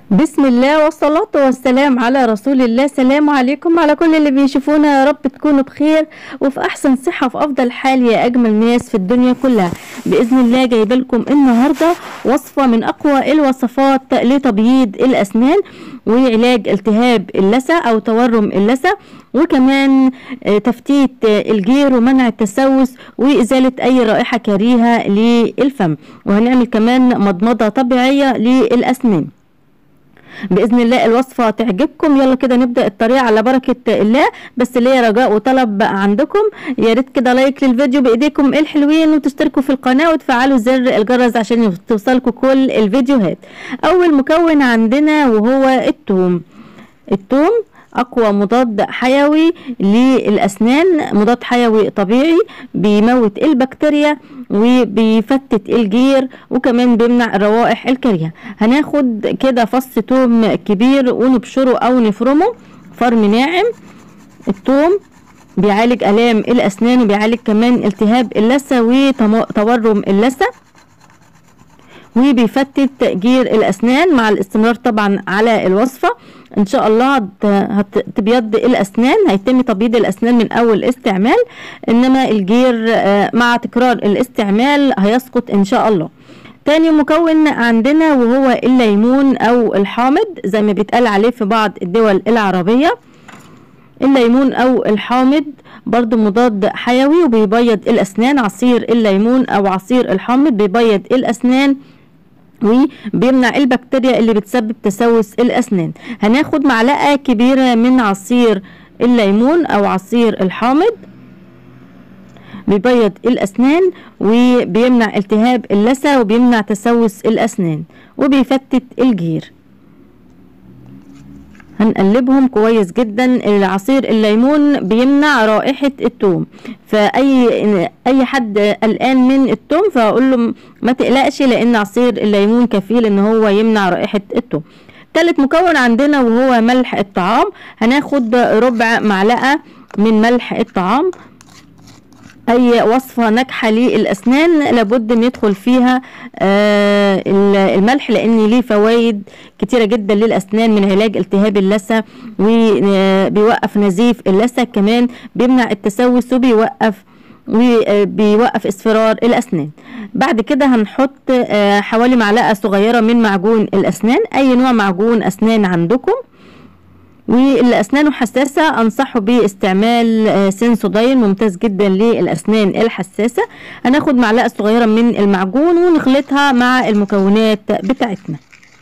بسم الله والصلاة والسلام على رسول الله سلام عليكم على كل اللي بيشوفونا يا رب تكونوا بخير وفي أحسن صحة وفي أفضل حال يا أجمل ناس في الدنيا كلها بإذن الله جايبه لكم النهاردة وصفة من أقوى الوصفات لتبييض الأسنان وعلاج التهاب اللثة أو تورم اللثة وكمان آه، تفتيت آه، الجير ومنع التسوس وإزالة أي رائحة كريهة للفم وهنعمل كمان مضمضة طبيعية للأسنان باذن الله الوصفه تعجبكم يلا كده نبدا الطريقه على بركه الله بس ليا رجاء وطلب عندكم يا ريت كده لايك للفيديو بايديكم الحلوين وتشتركوا في القناه وتفعلوا زر الجرس عشان توصلكم كل الفيديوهات اول مكون عندنا وهو الثوم الثوم اقوى مضاد حيوي للاسنان مضاد حيوي طبيعي بيموت البكتيريا وبيفتت الجير وكمان بيمنع الروائح الكريهه هناخد كده فص توم كبير ونبشره او نفرمه فرم ناعم التوم بيعالج الام الاسنان وبيعالج كمان التهاب اللثه وتورم اللثه وبيفتت جير الاسنان مع الاستمرار طبعا على الوصفه ان شاء الله هتبيض الاسنان هيتم تبييض الاسنان من اول استعمال انما الجير آه، مع تكرار الاستعمال هيسقط ان شاء الله تاني مكون عندنا وهو الليمون او الحامض زي ما بيتقال عليه في بعض الدول العربية الليمون او الحامض برضو مضاد حيوي وبيبيض الاسنان عصير الليمون او عصير الحامض بيبيض الاسنان وبيمنع البكتيريا اللي بتسبب تسوس الاسنان هناخد معلقه كبيره من عصير الليمون او عصير الحامض بيبيض الاسنان وبيمنع التهاب اللثه وبيمنع تسوس الاسنان وبيفتت الجير هنقلبهم كويس جدا العصير الليمون بيمنع رائحة التوم فأي أي حد قلقان من التوم فأقول له ما تقلقش لأن عصير الليمون كفيل إن هو يمنع رائحة التوم تالت مكون عندنا وهو ملح الطعام هناخد ربع معلقة من ملح الطعام اي وصفه ناجحه للاسنان لابد ان يدخل فيها آه الملح لان ليه فوائد كتيره جدا للاسنان من علاج التهاب اللثه وبيوقف نزيف اللثه كمان بيمنع التسوس وبيوقف وبيوقف اصفرار الاسنان بعد كده هنحط آه، حوالي معلقه صغيره من معجون الاسنان اي نوع معجون اسنان عندكم واللي اسنانه حساسه انصحه باستعمال آه، سنسوداين ممتاز جدا للاسنان الحساسه هناخد معلقه صغيره من المعجون ونخلطها مع المكونات بتاعتنا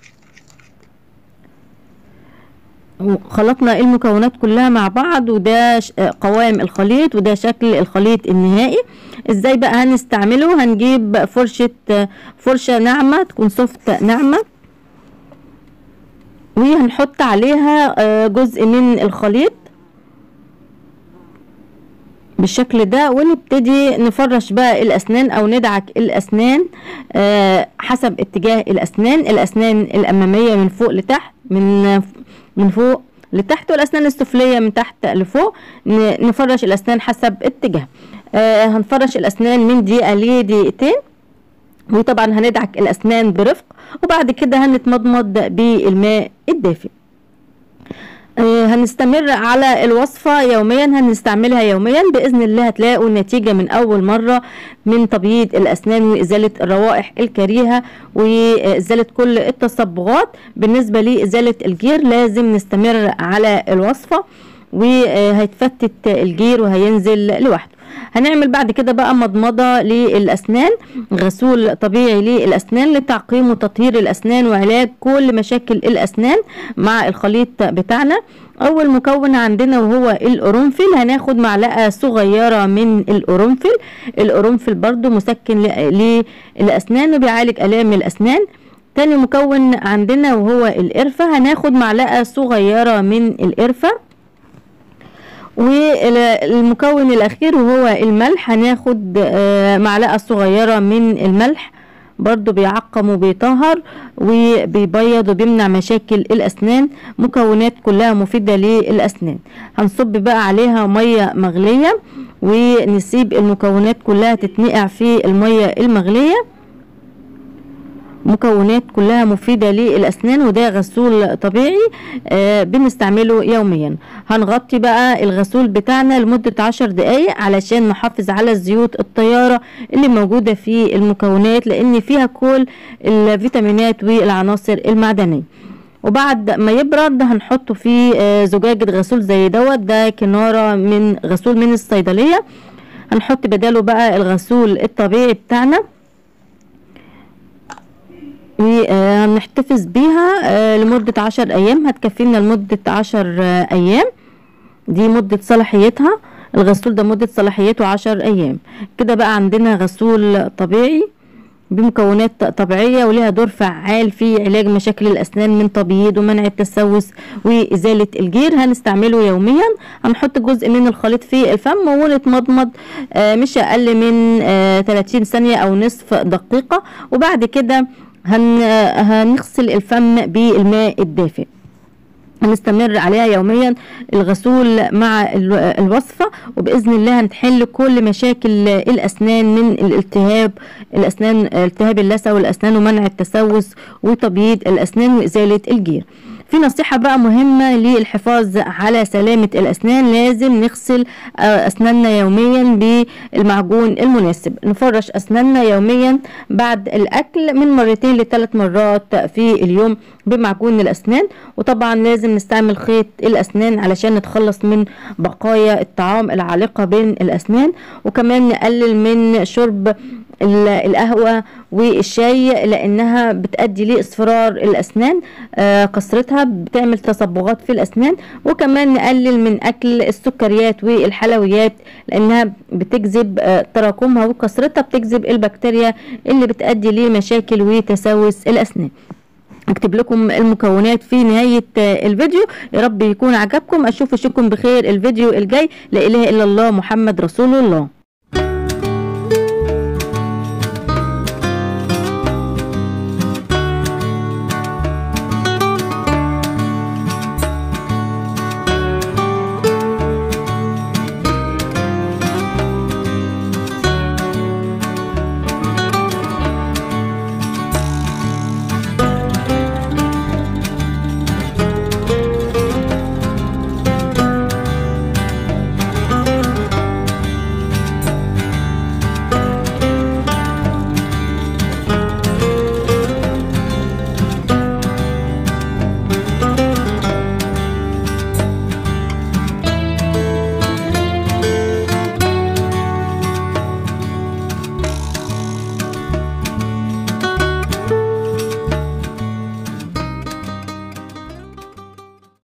خلطنا المكونات كلها مع بعض وده آه، قوام الخليط وده شكل الخليط النهائي ازاي بقى هنستعمله هنجيب فرشة آه، فرشة ناعمة تكون سوفت ناعمة وهنحط عليها آه، جزء من الخليط بالشكل ده ونبتدي نفرش بقى الاسنان او ندعك الاسنان آه، حسب اتجاه الاسنان الاسنان الاماميه من فوق لتحت من من فوق لتحت والاسنان السفليه من تحت لفوق نفرش الاسنان حسب اتجاه آه، هنفرش الاسنان من دقيقه لدقيقتين وطبعا هندعك الاسنان برفق وبعد كده هنتمضمض بالماء الدافئ آه، هنستمر على الوصفة يوميا هنستعملها يوميا بإذن الله هتلاقوا النتيجة من أول مرة من تبييض الأسنان وإزالة الروائح الكريهة وإزالة كل التصبغات بالنسبة لإزالة الجير لازم نستمر على الوصفة وهيتفتت الجير وهينزل لوحده هنعمل بعد كده بقى مضمضه للاسنان غسول طبيعي للاسنان لتعقيم وتطهير الاسنان وعلاج كل مشاكل الاسنان مع الخليط بتاعنا اول مكون عندنا وهو القرنفل هناخد معلقه صغيره من القرنفل القرنفل برضو مسكن للاسنان وبيعالج الام الاسنان تاني مكون عندنا وهو القرفه هناخد معلقه صغيره من القرفه والمكون الاخير وهو الملح هناخد آه، معلقه صغيره من الملح برضو بيعقم وبيطهر وبيبيض وبيمنع مشاكل الاسنان مكونات كلها مفيده للاسنان هنصب بقى عليها ميه مغليه ونسيب المكونات كلها تتنقع في الميه المغليه مكونات كلها مفيدة للأسنان وده غسول طبيعي آه بنستعمله يوميا هنغطي بقى الغسول بتاعنا لمدة عشر دقايق علشان نحافظ على الزيوت الطيارة اللي موجودة في المكونات لأن فيها كل الفيتامينات والعناصر المعدنية وبعد ما يبرد هنحطه في آه، زجاجة غسول زي دوت ده كنارة من غسول من الصيدلية هنحط بداله بقى الغسول الطبيعي بتاعنا وهنحتفظ بيها آه، لمدة عشر أيام هتكفينا لمدة عشر آه، أيام دي مدة صلاحيتها الغسول ده مدة صلاحيته عشر أيام كده بقى عندنا غسول طبيعي بمكونات طبيعية ولها دور فعال في علاج مشاكل الأسنان من تبييض ومنع التسوس وإزالة الجير هنستعمله يوميا هنحط جزء من الخليط في الفم ونتمضمض آه، مش أقل من آه، 30 ثانية أو نصف دقيقة وبعد كده هن هنغسل الفم بالماء الدافئ هنستمر عليها يوميا الغسول مع ال- الوصفة وبإذن الله هنحل كل مشاكل الأسنان من الالتهاب الأسنان التهاب اللثة والأسنان ومنع التسوس وتبييض الأسنان وإزالة الجير في نصيحة بقى مهمة للحفاظ على سلامة الأسنان لازم نغسل آه، أسناننا يوميا بالمعجون المناسب نفرش أسناننا يوميا بعد الأكل من مرتين لثلاث مرات في اليوم بمعجون الأسنان وطبعا لازم نستعمل خيط الأسنان علشان نتخلص من بقايا الطعام العالقة بين الأسنان وكمان نقلل من شرب ال- القهوة والشاي لأنها بتؤدي لاصفرار الأسنان آه، كثرتها بتعمل تصبغات في الأسنان وكمان نقلل من أكل السكريات والحلويات لأنها بتجذب آه، تراكمها وكثرتها بتجذب البكتيريا اللي بتؤدي لمشاكل وتسوس الأسنان اكتب لكم المكونات في نهاية آه، الفيديو يا رب يكون عجبكم اشوف اشوفكم بخير الفيديو الجاي لا اله الا الله محمد رسول الله